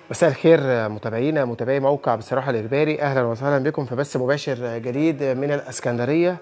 مساء الخير متابعينا متابعي موقع بصراحة الإخباري أهلا وسهلا بكم في بث مباشر جديد من الإسكندرية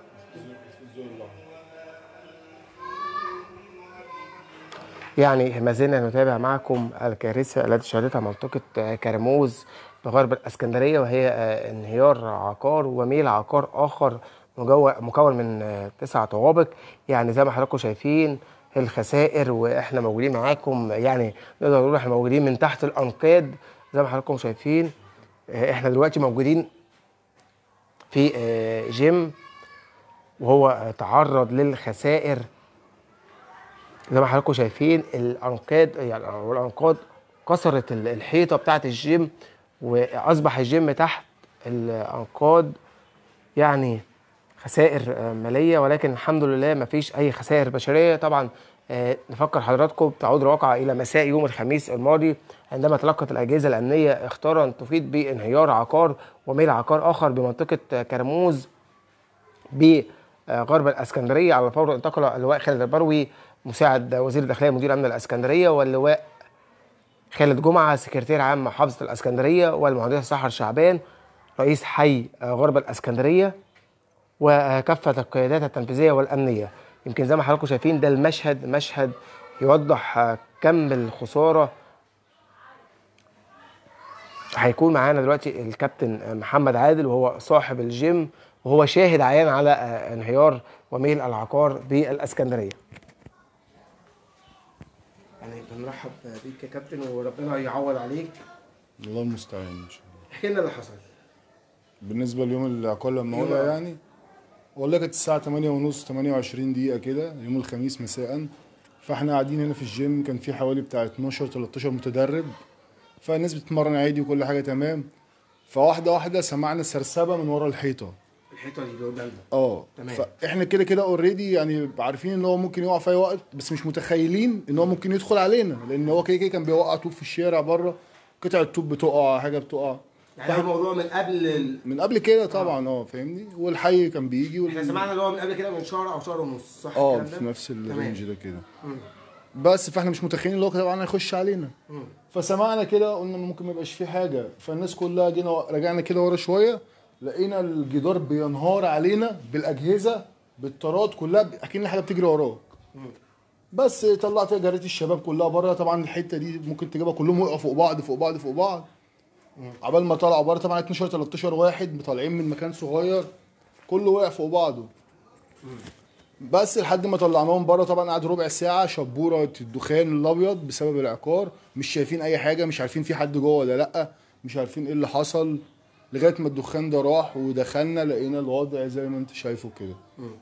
يعني ما زلنا نتابع معكم الكارثة التي شهدتها منطقة كرموز بغرب الإسكندرية وهي انهيار عقار وميل عقار آخر مجو- مكون من تسع طوابق يعني زي ما حضراتكم شايفين الخسائر واحنا موجودين معاكم يعني نقدر نقول احنا موجودين من تحت الانقاض زي ما حضراتكم شايفين آه، احنا دلوقتي موجودين في آه، جيم وهو آه، تعرض للخسائر زي ما حضراتكم شايفين الانقاض يعني أو الانقاض كسرت ال- الحيطه بتاعه الجيم واصبح الجيم تحت الانقاض يعني خسائر آه، ماليه ولكن الحمد لله ما فيش اي خسائر بشريه طبعا آه، نفكر حضراتكم تعود الواقعة إلى مساء يوم الخميس الماضي عندما تلقت الأجهزة الأمنية اختارا تفيد بانهيار عقار وميل عقار آخر بمنطقة آه، كرموز بغرب الاسكندريه على الفور انتقل اللواء خالد البروي مساعد وزير الداخليه مدير امن الاسكندريه واللواء خالد جمعه سكرتير عام محافظه الاسكندريه والمهندس سحر شعبان رئيس حي آه، غرب الاسكندريه وكافه القيادات التنفيذيه والامنيه يمكن زي ما حضراتكم شايفين ده المشهد مشهد يوضح آه، كم الخساره هيكون معانا دلوقتي الكابتن محمد عادل وهو صاحب الجيم وهو شاهد عيان على آه، انهيار وميل العقار بالاسكندريه. يعني بنرحب بيك يا كابتن وربنا يعوض عليك. الله المستعان ان شاء الله احكي لنا اللي حصل. بالنسبه ليوم العقار لما يوم وقع العقار. يعني والله كانت الساعه 8 ونص 28 دقيقه كده يوم الخميس مساء فاحنا قاعدين هنا في الجيم كان في حوالي بتاع 12 13 متدرب فالناس بتتمرن عادي وكل حاجه تمام فواحده واحده سمعنا سرسبه من ورا الحيطه الحيطه دي قدامنا. اه تمام. فاحنا كده كده اوريدي يعني عارفين ان هو ممكن يقع في اي وقت بس مش متخيلين ان هو ممكن يدخل علينا لان هو كده كده كان بيوقع طوب في الشارع بره قطع الطوب بتقع حاجه بتقع يعني هو الموضوع من قبل ال... من قبل كده طبعا اه فاهمني والحي كان بيجي وال... احنا سمعنا اللي هو من قبل كده من شهر او شهر ونص صح اه الكلام ده؟ في نفس الرينج ده كده مم. بس فاحنا مش متخيلين اللي هو طبعا هيخش علينا مم. فسمعنا كده قلنا ممكن ما يبقاش فيه حاجه فالناس كلها جينا رجعنا كده ورا شويه لقينا الجدار بينهار علينا بالاجهزه بالطارات كلها اكن حاجه بتجري وراك بس طلعت جريت الشباب كلها بره طبعا الحته دي ممكن تجيبها كلهم وقعوا فوق بعض فوق بعض فوق بعض عبال ما طلعوا بره طبعا 12 13 واحد طالعين من مكان صغير كله وقع فوق بعضه بس لحد ما طلعناهم بره طبعا قعدوا ربع ساعه شبوره الدخان الابيض بسبب العقار مش شايفين اي حاجه مش عارفين في حد جوه ولا لا مش عارفين ايه اللي حصل لغايه ما الدخان ده راح ودخلنا لقينا الوضع زي ما انت شايفه كده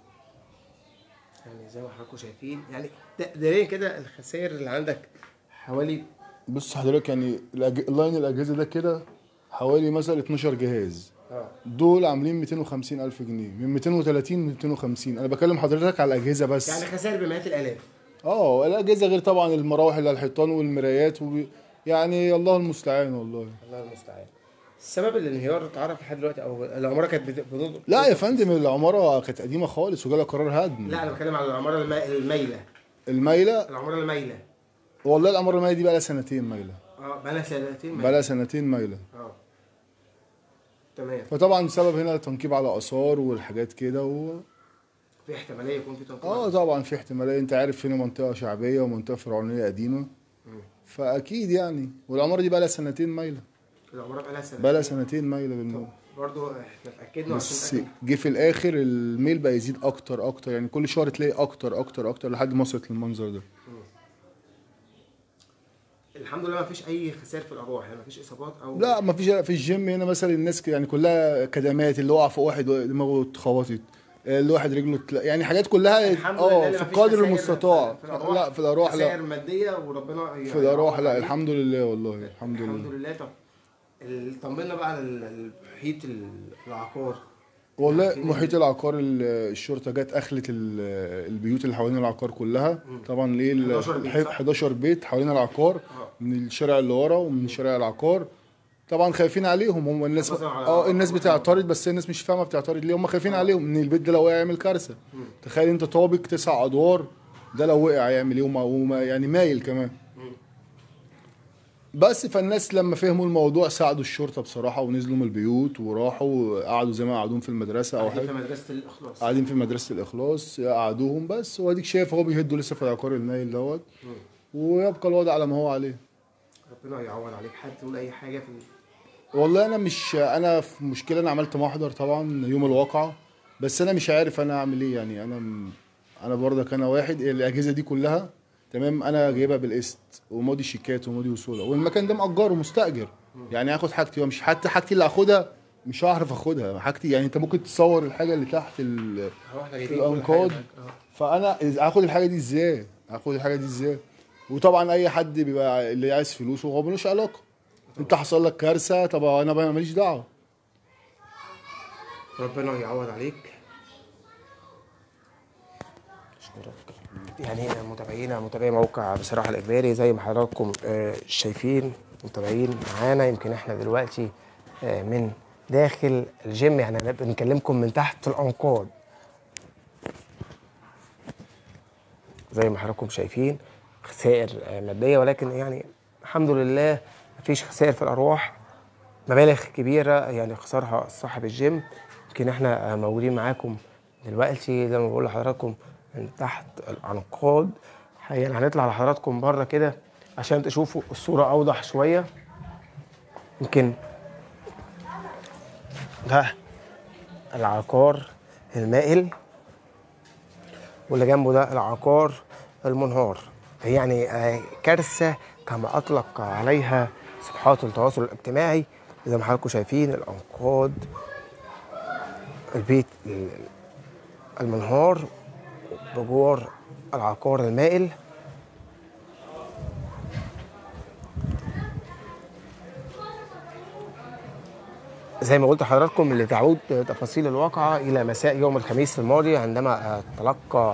يعني زي ما حضراتكم شايفين يعني تقديريا كده الخسائر اللي عندك حوالي بص حضرتك يعني الأج... اللاين الاجهزه ده كده حوالي مثلا 12 جهاز اه دول عاملين 250 الف جنيه من 230 ل 250 انا بكلم حضرتك على الاجهزه بس يعني خسائر بمئات الالاف اه الاجهزه غير طبعا المراوح اللي على الحيطان والمرايات و... يعني الله المستعان والله الله المستعان السبب الانهيار اتعرف لحد دلوقتي او العماره كانت بت- بتض- لا يا فندم العماره كانت قديمه خالص وجالها قرار هدم لا انا بتكلم على العماره الم- المايله المايله العماره المايله والله العماره المايله دي بقى لها سنتين مايله اه بقى لها سنتين بقى لها سنتين مايله اه تمام فطبعا بسبب هنا تنكيب على اثار والحاجات كده و... في احتماليه يكون في تنقيب اه طبعا في احتماليه انت عارف هنا منطقه شعبيه ومنطقه فرعونيه قديمه فاكيد يعني والعماره دي بقى لها سنتين مايله العماره بقى لها سنتين بقى لها سنتين مايله بالموت برضه احنا اتاكدنا بس عشان نتأكد. جه في الاخر الميل بقى يزيد اكتر اكتر يعني كل شهر تلاقي اكتر اكتر اكتر لحد ما وصلت للمنظر ده الحمد لله ما فيش اي خسائر في الارواح يعني ما فيش اصابات او لا ما فيش في الجيم هنا مثلا الناس يعني كلها كدمات اللي وقع فوق واحد دماغه اتخبطت اللي واحد رجله اتل- يعني حاجات كلها الحمد لله اه إن في مفيش القدر خسائر المستطاع في الأرواح. لا في الارواح خسائر لا ماديه وربنا ي- في الارواح يعوض لا عليك. الحمد لله والله الحمد الحمد لله لله طب ال- طمنا بقى على ال- المحيط ال- العقار والله عارفين محيط العقار ال- الشرطه جت اخلت ال- البيوت اللي حوالين العقار كلها طبعا ليه ال- 11 بيت، الح- صح؟ 11 بيت حوالين العقار اه من الشارع اللي ورا ومن شارع العقار طبعا خايفين عليهم هم الناس حفاظاً على اه الناس العقار. بتعترض بس الناس مش فاهمه بتعترض ليه هم خايفين عليهم ان البيت ده لو وقع يعمل كارثه تخيل انت طابق تسع ادوار ده لو وقع يعمل ايه وما وما- يعني مايل كمان بس فالناس لما فهموا الموضوع ساعدوا الشرطه بصراحه ونزلوا من البيوت وراحوا قعدوا زي ما قعدوهم في المدرسه او حاجه مدرسه الاخلاص قاعدين في مدرسه الاخلاص قعدوهم بس واديك شايف هو بيهدوا لسه في العقار النايل دوت ويبقى الوضع على ما هو عليه ربنا يعوض عليك حد تقول اي حاجه في والله انا مش انا في مشكله انا عملت محضر طبعا يوم الواقعه بس انا مش عارف انا اعمل ايه يعني انا م- انا برضك انا واحد الاجهزه دي كلها تمام انا جايبها بالقسط وماضي شيكات وماضي وصوله والمكان ده مأجره مستأجر يعني هاخد حاجتي ومش حتى حاجتي اللي هاخدها مش هعرف اخدها حاجتي يعني انت ممكن تصور الحاجه اللي تحت ال... هو احنا في جايبين كل الانقاض حاجة. آه. فانا إز- هاخد الحاجه دي ازاي هاخد الحاجه دي ازاي وطبعا اي حد بيبقى اللي عايز فلوس وهو ملوش علاقه انت حصل لك كارثه طب انا بقى ماليش دعوه ربنا يعوض عليك يعني متابعينا متابعي موقع بصراحة الإجباري زي ما حضراتكم آه، شايفين متابعين معانا يمكن احنا دلوقتي آه، من داخل الجيم يعني أنا بنكلمكم من تحت الأنقاض زي ما حضراتكم شايفين خسائر آه، مادية ولكن يعني الحمد لله مفيش خسائر في الأرواح مبالغ كبيرة يعني خسرها صاحب الجيم يمكن احنا آه، موجودين معاكم دلوقتي زي ما بقول لحضراتكم من تحت الأنقاض يعني هنطلع لحضراتكم بره كده عشان تشوفوا الصورة أوضح شوية يمكن ده العقار المائل واللي جنبه ده العقار المنهار يعني آه، كارثة كما أطلق عليها صفحات التواصل الاجتماعي زي ما حضراتكم شايفين الأنقاض البيت ال- المنهار بجوار العقار المائل زي ما قلت لحضراتكم اللي تعود تفاصيل الواقعة إلى مساء يوم الخميس الماضي عندما آه، تلقى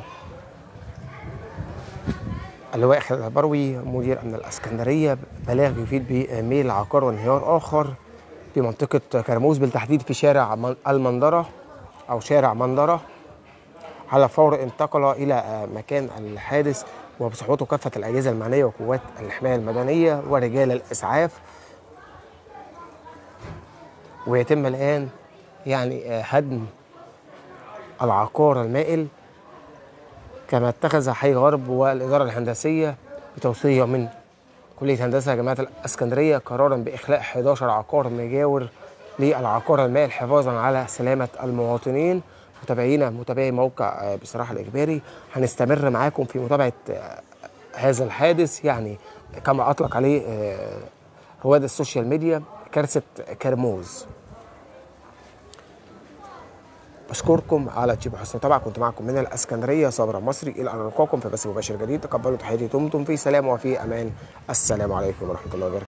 اللواء خالد البروي مدير أمن الإسكندرية بلاغ يفيد بميل عقار وانهيار آخر في منطقة كرموز بالتحديد في شارع من- المندرة أو شارع مندرة على فور انتقل إلى آه، مكان الحادث وبصحبته كافة الأجهزة المعنية وقوات الحماية المدنية ورجال الإسعاف ويتم الآن يعني آه، هدم العقار المائل كما اتخذ حي غرب والإدارة الهندسية بتوصية من كلية هندسة جامعة الإسكندرية قرارا بإخلاء 11 عقار مجاور للعقار المائل حفاظا على سلامة المواطنين متابعينا متابعي موقع آه، بصراحة الإجباري هنستمر معاكم في متابعة آه، هذا الحادث يعني كما أطلق عليه آه، رواد السوشيال ميديا كارثة كرموز بشكركم على تشيب حسن طبعا كنت معكم من الاسكندريه صابر مصري الى ان نلقاكم في بث مباشر جديد تقبلوا تحياتي دمتم في سلام وفي امان السلام عليكم ورحمه الله وبركاته